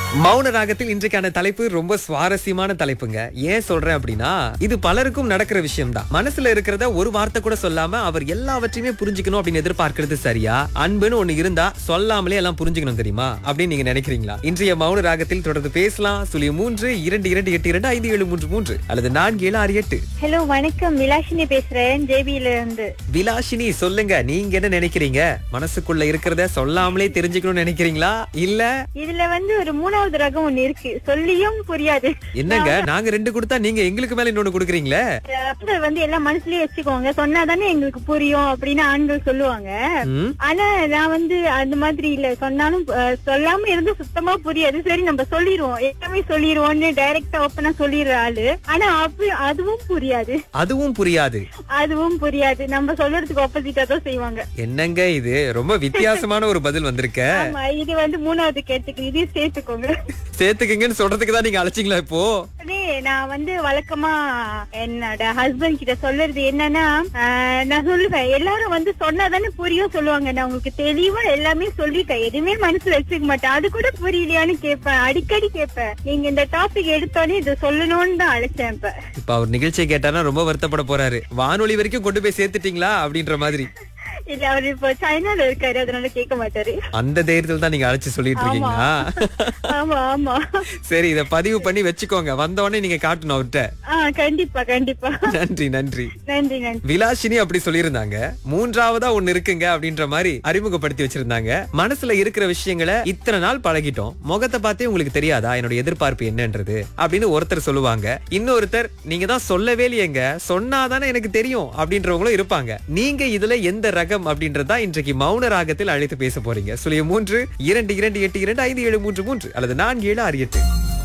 மௌன ராகத்தில் இன்றைக்கான தலைப்பு ரொம்ப சுவாரஸ்யமான தலைப்புங்க ஏன் சொல்றேன் அப்படின்னா இது பலருக்கும் நடக்கிற விஷயம் தான் மனசுல இருக்கிறத ஒரு வார்த்தை கூட சொல்லாம அவர் எல்லாவற்றையுமே புரிஞ்சுக்கணும் அப்படின்னு எதிர்பார்க்கிறது சரியா அன்புன்னு ஒண்ணு இருந்தா சொல்லாமலே எல்லாம் புரிஞ்சுக்கணும் தெரியுமா அப்படின்னு நீங்க நினைக்கிறீங்களா இன்றைய மௌன ராகத்தில் தொடர்ந்து பேசலாம் சுழிய மூன்று இரண்டு இரண்டு எட்டு இரண்டு ஐந்து ஏழு மூன்று மூன்று அல்லது நான்கு ஏழு ஆறு எட்டு ஹலோ வணக்கம் விலாஷினி பேசுறேன் ஜேபியில இருந்து விலாஷினி சொல்லுங்க நீங்க என்ன நினைக்கிறீங்க மனசுக்குள்ள இருக்கிறத சொல்லாமலே தெரிஞ்சுக்கணும்னு நினைக்கிறீங்களா இல்ல இதுல வந்து ஒரு மூணாவது ரகம் ஒண்ணு இருக்கு சொல்லியும் புரியாது என்னங்க நாங்க ரெண்டு கொடுத்தா நீங்க எங்களுக்கு மேல இன்னொன்னு கொடுக்குறீங்களே ஆண்கள் வந்து எல்லாம் மனசுலயே வச்சுக்கோங்க சொன்னாதானே எங்களுக்கு புரியும் அப்படின்னு ஆண்கள் சொல்லுவாங்க ம், ஆனா நான் வந்து அந்த மாதிரி இல்ல சொன்னாலும் அஹ், சொல்லாம இருந்து சுத்தமா புரியாது சரி நம்ம சொல்லிடுவோம் எல்லாமே சொல்லிடுவோம்னு டைரக்டா ஓப்பனா சொல்லிடுற ஆளு ஆனா அப்ப அதுவும் புரியாது அதுவும் புரியாது அதுவும் புரியாது நம்ம சொல்றதுக்கு ஆப்போசிட்டா தான் செய்வாங்க என்னங்க இது ரொம்ப வித்தியாசமான ஒரு பதில் வந்திருக்க ஆமா இது வந்து மூணாவது கேட்டுக்கு இதையும் சேர்த்துக்கோங்க சேர்த்துக்குங்கன்னு சொல்றதுக்கு தான் நீங்க அழைச்சிங்களா இப்போ அதே நான் வந்து வழக்கமா என்னோட ஹஸ்பண்ட் கிட்ட சொல்றது என்னன்னா ஆஹ், நான் சொல்லுவேன் எல்லாரும் வந்து சொன்னாதானே புரியும் சொல்லுவாங்க நான் உங்களுக்கு தெளிவா எல்லாமே சொல்லிட்டேன் எதுவுமே மனசுல வச்சுக்க மாட்டேன் அது கூட புரியலையான்னு கேட்பேன் அடிக்கடி கேட்பேன் நீங்க இந்த டாபிக் எடுத்தோடனே இதை சொல்லணும்னு தான் அழைச்சேன் இப்ப இப்ப அவர் நிகழ்ச்சியை கேட்டாருன்னா ரொம்ப வருத்தப்பட போறாரு வானொலி வரைக்கும் கொண்டு போய் சேர்த்துட்டீங்களா அப்படின்ற மாதிரி இல்ல அவர் இப்போ சைனால இருக்காரு அதனால கேட்க மாட்டாரு அந்த தைரியத்துல தான் நீங்க அழைச்சு சொல்லிட்டு இருக்கீங்களா ஆமா ஆமா சரி இத பதிவு பண்ணி வச்சுக்கோங்க வந்த உடனே நீங்க காட்டணும் அவர்கிட்ட ஆஹ் கண்டிப்பா கண்டிப்பா நன்றி நன்றி நன்றி நன்றி விலாஷினி அப்படி சொல்லியிருந்தாங்க மூன்றாவதா ஒண்ணு இருக்குங்க அப்படின்ற மாதிரி அறிமுகப்படுத்தி வச்சிருந்தாங்க மனசுல இருக்கிற விஷயங்களை இத்தனை நாள் பழகிட்டோம் முகத்தை பார்த்தே உங்களுக்கு தெரியாதா என்னோட எதிர்பார்ப்பு என்னன்றது அப்படின்னு ஒருத்தர் சொல்லுவாங்க இன்னொருத்தர் நீங்க தான் சொல்லவே இல்லையேங்க சொன்னாதானே எனக்கு தெரியும் அப்படின்றவங்களும் இருப்பாங்க நீங்க இதுல எந்த ரகம் அப்படின்றதா இன்றைக்கு மௌன ராகத்தில் அழைத்து பேச போறீங்க சுழிய மூன்று இரண்டு இரண்டு எட்டு இரண்டு ஐந்து ஏழு மூன்று மூன்று அல்லது நான்கு ஏழு ஆறு எட்டு